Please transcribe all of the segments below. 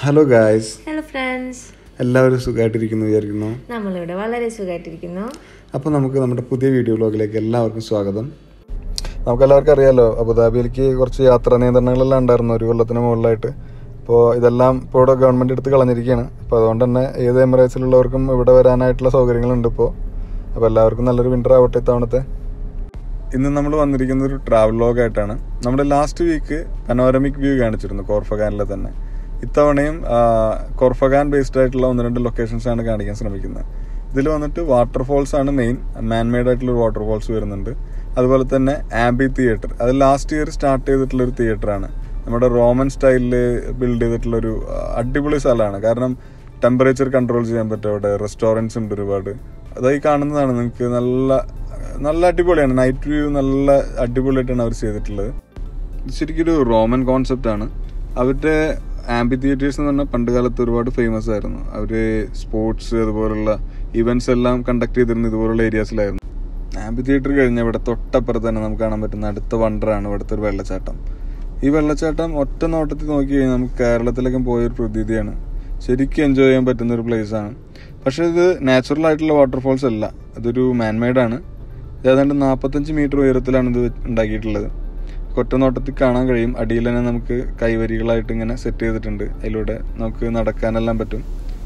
hello guys hello friends എല്ലാവരും സുഖമായിട്ടിരിക്കുന്നു വിചാരിക്കുന്നു നമ്മളിവിടെ വളരെ സുഖമായിട്ടിരിക്കുന്നു അപ്പോൾ നമുക്ക് നമ്മുടെ പുതിയ വീഡിയോ വ്ലോഗിലേക്ക് എല്ലാവർക്കും സ്വാഗതം നമുക്ക് എല്ലാവർക്കും അറിയാലോ അബുദാബിയിലേക്ക് കുറച്ച് യാത്രാ നിയന്ത്രണങ്ങളെല്ലാം ഉണ്ടായിരുന്നു ഒരു കൊല്ലത്തിന് മുകളിലായിട്ട് അപ്പോൾ ഇതെല്ലാം ഇപ്പോൾ ഇവിടെ ഗവൺമെൻറ് എടുത്ത് കളഞ്ഞിരിക്കുകയാണ് അപ്പോൾ അതുകൊണ്ട് തന്നെ ഏത് എമിറേറ്റ്സിലുള്ളവർക്കും ഇവിടെ വരാനായിട്ടുള്ള സൗകര്യങ്ങളുണ്ട് ഇപ്പോൾ അപ്പോൾ എല്ലാവർക്കും നല്ലൊരു വിൻ്റർ ആവട്ടെ ഇത്തവണത്തെ ഇന്ന് നമ്മൾ വന്നിരിക്കുന്ന ഒരു ട്രാവൽ ലോഗായിട്ടാണ് നമ്മുടെ ലാസ്റ്റ് വീക്ക് പനോരമിക് വ്യൂ കാണിച്ചിരുന്നു കോർഫഗാനിലെ തന്നെ ഇത്തവണയും ആ, കോർഫഗാൻ ബേസ്ഡ് ആയിട്ടുള്ള ഒന്ന് രണ്ട് ലൊക്കേഷൻസ് ആണ് കാണിക്കാൻ ശ്രമിക്കുന്നത് ഇതിൽ വന്നിട്ട് വാട്ടർഫോൾസ് ആണ് മെയിൻ മാൻമെയ്ഡ് ആയിട്ടുള്ള ഒരു വാട്ടർഫോൾസ് വരുന്നുണ്ട് അതുപോലെ തന്നെ ആംബി തിയേറ്റർ അത് ലാസ്റ്റ് ഇയർ സ്റ്റാർട്ട് ചെയ്തിട്ടുള്ള ഒരു തിയേറ്റർ ആണ് നമ്മുടെ റോമൻ സ്റ്റൈലിൽ ബിൽഡ് ചെയ്തിട്ടുള്ള ഒരു ആ, അടിപൊളി സ്ഥലമാണ് കാരണം ടെമ്പറേച്ചർ കൺട്രോൾ ചെയ്യാൻ പറ്റും അവിടെ റെസ്റ്റോറൻറ്റ്സ് ഉണ്ട് ഒരുപാട് അതായി കാണുന്നതാണ് നിങ്ങൾക്ക് നല്ല നല്ല അടിപൊളിയാണ് നൈറ്റ് വ്യൂ നല്ല അടിപൊളിയായിട്ടാണ് അവർ ചെയ്തിട്ടുള്ളത് ഇത് ശരിക്കും ഒരു റോമൻ കോൺസെപ്റ്റ് ആണ് അവരുടെ ആംബി തിയേറ്റേഴ്സ് എന്ന് പറഞ്ഞാൽ പണ്ട് കാലത്ത് ഒരുപാട് ഫേമസ് ആയിരുന്നു അവര് സ്പോർട്സ് അതുപോലുള്ള ഇവന്റ്സ് എല്ലാം കണ്ടക്ട് ചെയ്തിരുന്ന ഇതുപോലുള്ള ഏരിയാസിലായിരുന്നു ആംബി തിയേറ്റർ കഴിഞ്ഞ ഇവിടെ തൊട്ടപ്പുറത്ത് തന്നെ നമുക്ക് കാണാൻ പറ്റുന്ന അടുത്ത വണ്ടറാണ് ഇവിടുത്തെ ഒരു വെള്ളച്ചാട്ടം ഈ വെള്ളച്ചാട്ടം ഒറ്റ നോട്ടത്തിൽ നോക്കി കഴിഞ്ഞാൽ നമുക്ക് കേരളത്തിലൊക്കെ പോയൊരു പ്രതീതിയാണ് ശരിക്കും എൻജോയ് ചെയ്യാൻ പറ്റുന്ന ഒരു പ്ലേസ് ആണ് പക്ഷെ ഇത് നാച്ചുറൽ ആയിട്ടുള്ള വാട്ടർഫോൾസ് അല്ല ഇതൊരു മാൻമെയ്ഡ് ആണ് ഇത് ഏതാണ്ട് നാൽപ്പത്തഞ്ച് മീറ്റർ ഉയരത്തിലാണ് ഇത് ഉണ്ടാക്കിയിട്ടുള്ളത് ഒറ്റനോട്ടത്തിൽ കാണാൻ കഴിയും അടിയിൽ തന്നെ നമുക്ക് കൈവരികളായിട്ട് ഇങ്ങനെ സെറ്റ് ചെയ്തിട്ടുണ്ട് അതിലൂടെ നമുക്ക് നടക്കാനെല്ലാം പറ്റും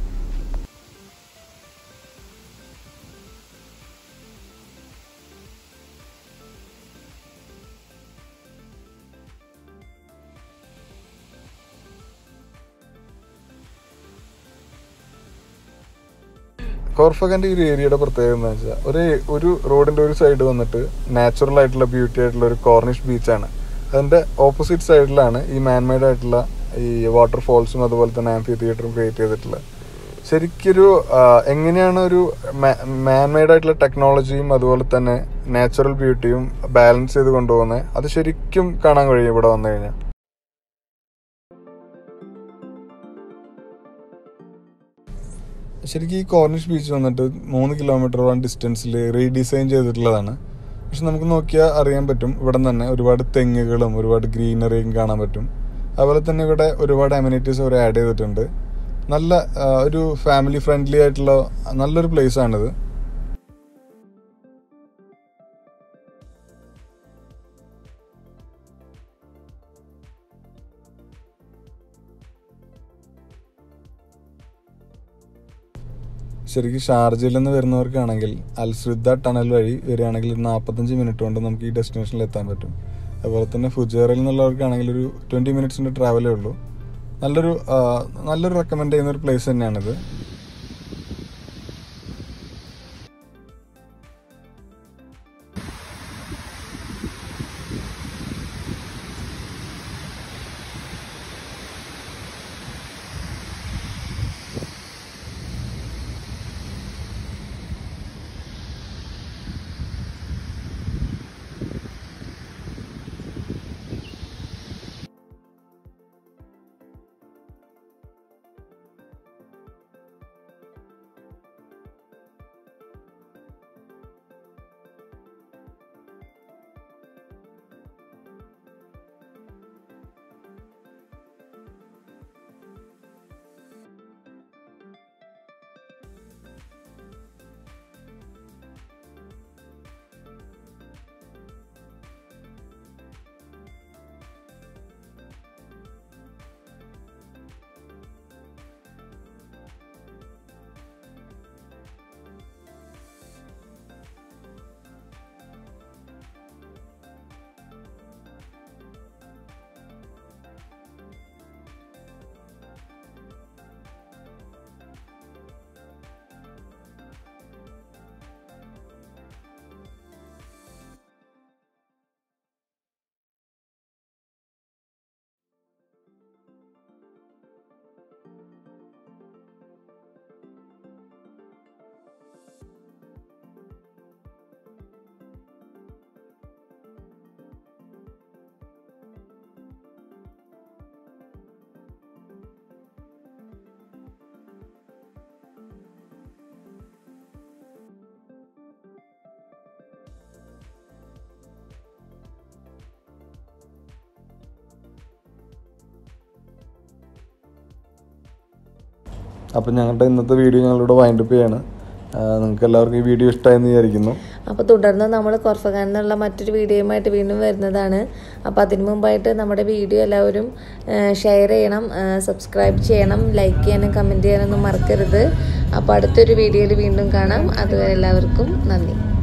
കോർഫഗന്റെ ഈ ഒരു ഏരിയയുടെ പ്രത്യേകത എന്താ വെച്ചാൽ ഒരു ഒരു റോഡിന്റെ ഒരു സൈഡ് വന്നിട്ട് നാച്ചുറൽ ആയിട്ടുള്ള ബ്യൂട്ടി ആയിട്ടുള്ള ഒരു കോർണിഷ് ബീച്ചാണ് അതിന്റെ ഓപ്പോസിറ്റ് സൈഡിലാണ് ഈ മാൻമെയ്ഡ് ആയിട്ടുള്ള ഈ വാട്ടർഫോൾസും അതുപോലെ തന്നെ ആംഫി തിയേറ്ററും ക്രിയേറ്റ് ചെയ്തിട്ടുള്ളത് ശരിക്കൊരു ആ, എങ്ങനെയാണ് ഒരു മാൻമെയ്ഡ് ആയിട്ടുള്ള ടെക്നോളജിയും അതുപോലെ തന്നെ നാച്ചുറൽ ബ്യൂട്ടിയും ബാലൻസ് ചെയ്ത് കൊണ്ടുപോകുന്നത് അത് ശരിക്കും കാണാൻ കഴിയും ഇവിടെ വന്നു കഴിഞ്ഞാൽ ശരിക്കും ഈ കോർണിഷ് ബീച്ച് വന്നിട്ട് മൂന്ന് കിലോമീറ്ററോളം ഡിസ്റ്റൻസിൽ റീഡിസൈൻ ചെയ്തിട്ടുള്ളതാണ് പക്ഷെ നമുക്ക് നോക്കിയാൽ അറിയാൻ പറ്റും ഇവിടെ തന്നെ ഒരുപാട് തെങ്ങുകളും ഒരുപാട് ഗ്രീനറിയും കാണാൻ പറ്റും അതുപോലെ തന്നെ ഇവിടെ ഒരുപാട് അമ്യൂണിറ്റീസ് അവർ ആഡ് ചെയ്തിട്ടുണ്ട് നല്ല ആ, ഒരു ഫാമിലി ഫ്രണ്ട്ലി ആയിട്ടുള്ള നല്ലൊരു പ്ലേസ് ആണിത് ശരിക്കും ഷാർജയിൽ നിന്ന് വരുന്നവർക്കാണെങ്കിൽ അൽസ്രിദ്ദ ടണൽ വഴി വരികയാണെങ്കിൽ ഒരു നാൽപ്പത്തഞ്ച് മിനിറ്റ് കൊണ്ട് നമുക്ക് ഈ ഡെസ്റ്റിനേഷനിൽ എത്താൻ പറ്റും അതുപോലെ തന്നെ ഫുജേറയിൽ നിന്നുള്ളവർക്കാണെങ്കിൽ ഒരു ട്വൻറ്റി മിനിറ്റ്സിൻ്റെ ട്രാവലേ ഉള്ളൂ നല്ലൊരു ആ, നല്ലൊരു റെക്കമെൻഡ് ചെയ്യുന്ന ഒരു പ്ലേസ് തന്നെയാണിത് അപ്പം ഞങ്ങളുടെ ഇന്നത്തെ വീഡിയോ ഞങ്ങളിവിടെ വൈൻഡപ്പ് ചെയ്യാണ് നിങ്ങൾക്ക് എല്ലാവർക്കും ഈ വീഡിയോ ഇഷ്ടമായെന്ന് വിചാരിക്കുന്നു അപ്പോൾ തുടർന്ന് നമ്മൾ കൊർഫഖാൻ എന്നുള്ള മറ്റൊരു വീഡിയോയുമായിട്ട് വീണ്ടും വരുന്നതാണ് അപ്പോൾ അതിനു മുമ്പായിട്ട് നമ്മുടെ വീഡിയോ എല്ലാവരും ഷെയർ ചെയ്യണം സബ്സ്ക്രൈബ് ചെയ്യണം ലൈക്ക് ചെയ്യാനും കമൻറ്റ് ചെയ്യാനൊന്നും മറക്കരുത് അപ്പോൾ അടുത്തൊരു വീഡിയോയിൽ വീണ്ടും കാണാം അതുവരെ എല്ലാവർക്കും നന്ദി